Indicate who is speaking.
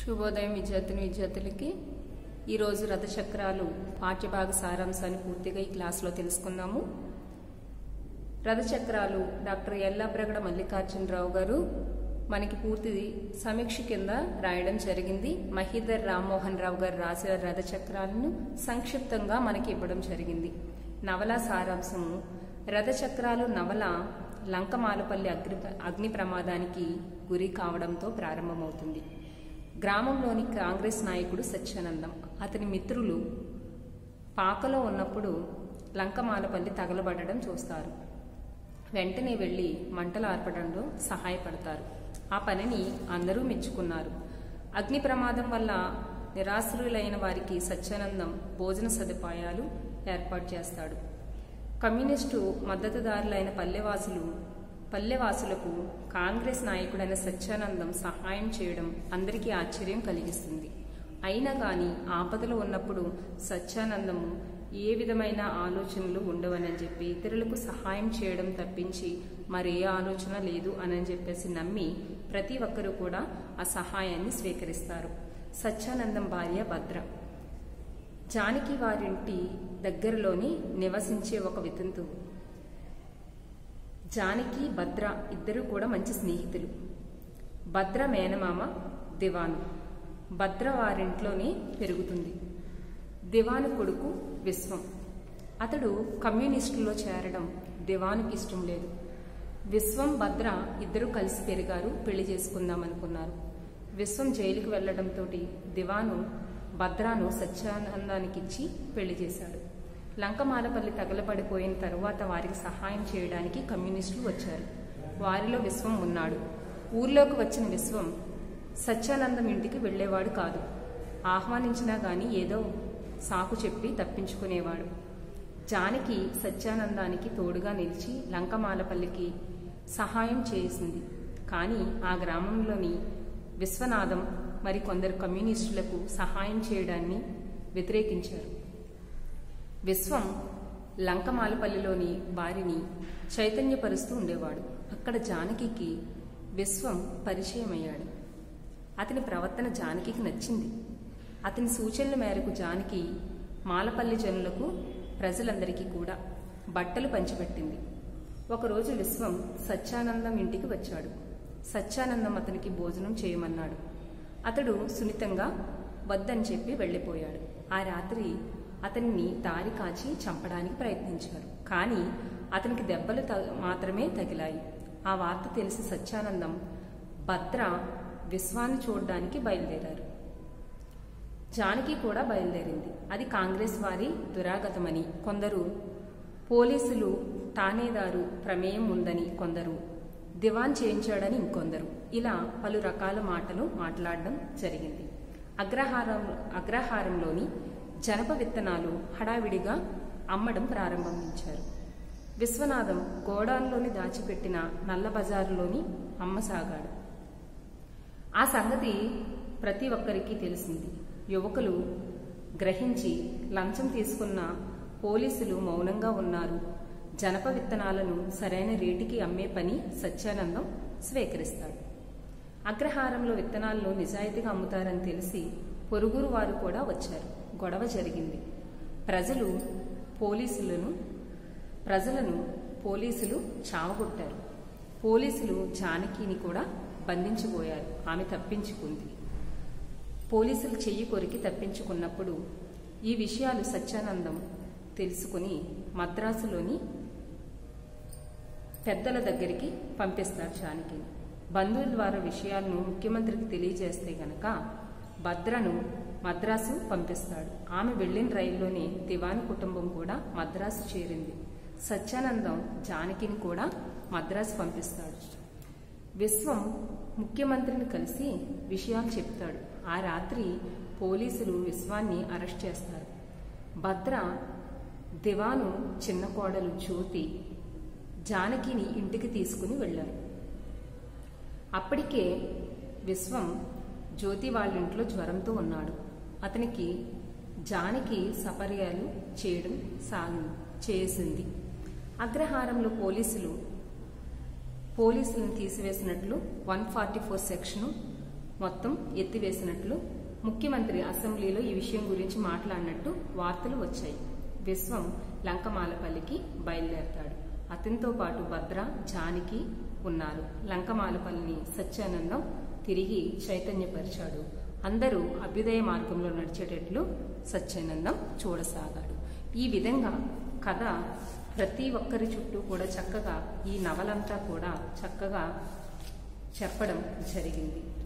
Speaker 1: శుభోదయం విద్యార్థిని విద్యార్థులకి ఈరోజు రథచక్రాలు పాఠ్యభాగ సారాంశాన్ని పూర్తిగా ఈ క్లాస్లో తెలుసుకుందాము రథచక్రాలు డాక్టర్ ఎల్లాప్రగడ మల్లికార్జునరావు గారు మనకి పూర్తి సమీక్ష కింద రాయడం జరిగింది మహీధర్ రామ్మోహన్ రావు గారు రాసిన రథచక్రాలను సంక్షిప్తంగా మనకి ఇవ్వడం జరిగింది నవల సారాంశము రథచక్రాలు నవల లంకమాలపల్లి అగ్ని అగ్ని ప్రమాదానికి గురి కావడంతో ప్రారంభమవుతుంది గ్రామంలోని కాంగ్రెస్ నాయకుడు సత్యానందం అతని మిత్రులు పాకలో ఉన్నప్పుడు లంకమాలపల్లి తగలబడడం చూస్తారు వెంటనే వెళ్లి మంటలు ఆర్పడంలో సహాయపడతారు ఆ పనిని అందరూ మెచ్చుకున్నారు అగ్ని ప్రమాదం వల్ల నిరాశ్రులైన వారికి సత్యానందం భోజన సదుపాయాలు ఏర్పాటు చేస్తాడు కమ్యూనిస్టు మద్దతుదారులైన పల్లెవాసులు పల్లెవాసులకు కాంగ్రెస్ నాయకుడైన సత్యానందం సహాయం చేయడం అందరికీ ఆశ్చర్యం కలిగిస్తుంది అయినా కానీ ఆపదలో ఉన్నప్పుడు సత్యానందము ఏ విధమైన ఆలోచనలు ఉండవని చెప్పి ఇతరులకు సహాయం చేయడం తప్పించి మరే ఆలోచన లేదు అని చెప్పేసి నమ్మి ప్రతి ఒక్కరూ కూడా ఆ సహాయాన్ని స్వీకరిస్తారు సత్యానందం భార్య భద్ర జానకి వారింటి దగ్గరలోని నివసించే ఒక వితంతు జానకి భద్ర ఇద్దరు కూడా మంచి స్నేహితులు భద్ర మేనమామ దివాను భద్ర వారింట్లోనే పెరుగుతుంది దివాను కొడుకు విశ్వం అతడు కమ్యూనిస్టులో చేరడం దివానుకి ఇష్టం లేదు విశ్వం భద్ర ఇద్దరు కలిసి పెరిగారు పెళ్లి చేసుకుందాం అనుకున్నారు విశ్వం జైలుకు వెళ్లడంతో దివాను భద్రాను సత్యానందానికిచ్చి పెళ్లి చేశాడు లంకమాలపల్లి తగలబడిపోయిన తరువాత వారికి సహాయం చేయడానికి కమ్యూనిస్టులు వచ్చారు వారిలో విశ్వం ఉన్నాడు ఊర్లోకి వచ్చిన విశ్వం సత్యానందం ఇంటికి వెళ్లేవాడు కాదు ఆహ్వానించినా గాని ఏదో సాకు చెప్పి తప్పించుకునేవాడు జానకి సత్యానందానికి తోడుగా నిలిచి లంకమాలపల్లికి సహాయం చేసింది కానీ ఆ గ్రామంలోని విశ్వనాథం మరి కొందరు కమ్యూనిస్టులకు సహాయం చేయడాన్ని వ్యతిరేకించారు విశ్వం లంకమాలపల్లిలోని వారిని చైతన్యపరుస్తూ ఉండేవాడు అక్కడ జానకికి విశ్వం పరిచయమయ్యాడు అతని ప్రవర్తన జానకికి నచ్చింది అతని సూచనల మేరకు జానకి మాలపల్లి జనులకు ప్రజలందరికీ కూడా బట్టలు పంచిపెట్టింది ఒకరోజు విశ్వం సత్యానందం ఇంటికి వచ్చాడు సత్యానందం అతనికి భోజనం చేయమన్నాడు అతడు సున్నితంగా వద్దని చెప్పి వెళ్ళిపోయాడు ఆ రాత్రి అతన్ని దారి కాచి చంపడానికి ప్రయత్నించారు కానీ అతనికి దెబ్బలు మాత్రమే తగిలాయి ఆ వార్త తెలిసి సత్యానందం భద్ర విశ్వాన్ని చూడడానికి బయలుదేరారు జానకి కూడా బయలుదేరింది అది కాంగ్రెస్ వారి దురాగతమని కొందరు పోలీసులు ఠానేదారు ప్రమేయం ఉందని కొందరు దివాన్ చేయించాడని ఇంకొందరు ఇలా పలు రకాల మాటలు మాట్లాడడం జరిగింది అగ్రహారం అగ్రహారంలోని జనప విత్తనాలు హడావిడిగా అమ్మడం ప్రారంభించారు విశ్వనాథం గోడాన్లోని దాచిపెట్టిన నల్ల బజారులోని అమ్మసాగాడు ఆ సంగతి ప్రతి ఒక్కరికి తెలిసింది యువకులు గ్రహించి లంచం తీసుకున్న పోలీసులు మౌనంగా ఉన్నారు జనప విత్తనాలను సరైన రేటుకి అమ్మే పని సత్యానందం స్వీకరిస్తాడు అగ్రహారంలో విత్తనాలను నిజాయితీగా అమ్ముతారని తెలిసి పొరుగురు వారు కూడా వచ్చారు గొడవ జరిగింది ప్రజలు పోలీసులను ప్రజలను పోలీసులు చావగొట్టారు పోలీసులు జానకిని కూడా బంధించిపోయారు ఆమె తప్పించుకుంది పోలీసులు చెయ్యి కొరికి తప్పించుకున్నప్పుడు ఈ విషయాలు సత్యానందం తెలుసుకుని మద్రాసులోని పెద్దల దగ్గరికి పంపిస్తారు జానకిని బంధువుల ద్వారా విషయాలను ముఖ్యమంత్రికి తెలియజేస్తే గనక భద్రను మద్రాసు పంపిస్తాడు ఆమె వెళ్లిన రైల్లోనే దివాన్ కుటుంబం కూడా మద్రాసు చేరింది సత్యానందం జానకిని కూడా మద్రాసు పంపిస్తాడు విశ్వం ముఖ్యమంత్రిని కలిసి విషయాలు చెప్తాడు ఆ రాత్రి పోలీసులు విశ్వాన్ని అరెస్ట్ చేస్తారు భద్ర దివాను చిన్న కోడలు జ్యోతి జానకిని ఇంటికి తీసుకుని వెళ్లారు అప్పటికే విశ్వం జ్యోతి వాళ్ళ ఇంట్లో జ్వరంతో ఉన్నాడు అతనికి జానకి సపర్యాలు చేయడం సాగు చేసింది అగ్రహారంలో పోలీసులు పోలీసులను తీసివేసినట్లు వన్ ఫార్టీ ఫోర్ సెక్షను మొత్తం ఎత్తివేసినట్లు ముఖ్యమంత్రి అసెంబ్లీలో ఈ విషయం గురించి మాట్లాడినట్టు వార్తలు వచ్చాయి విశ్వం లంకమాలపల్లికి బయలుదేరతాడు అతనితో పాటు భద్ర జానికి ఉన్నారు లంకమాలపల్లిని సత్యానందం తిరిగి చైతన్యపరిచాడు అందరూ అభ్యుదయ మార్గంలో నడిచేటట్లు సత్యానందం చూడసాగాడు ఈ విధంగా కథ ప్రతి ఒక్కరి చుట్టూ కూడా చక్కగా ఈ నవలంతా కూడా చక్కగా చెప్పడం జరిగింది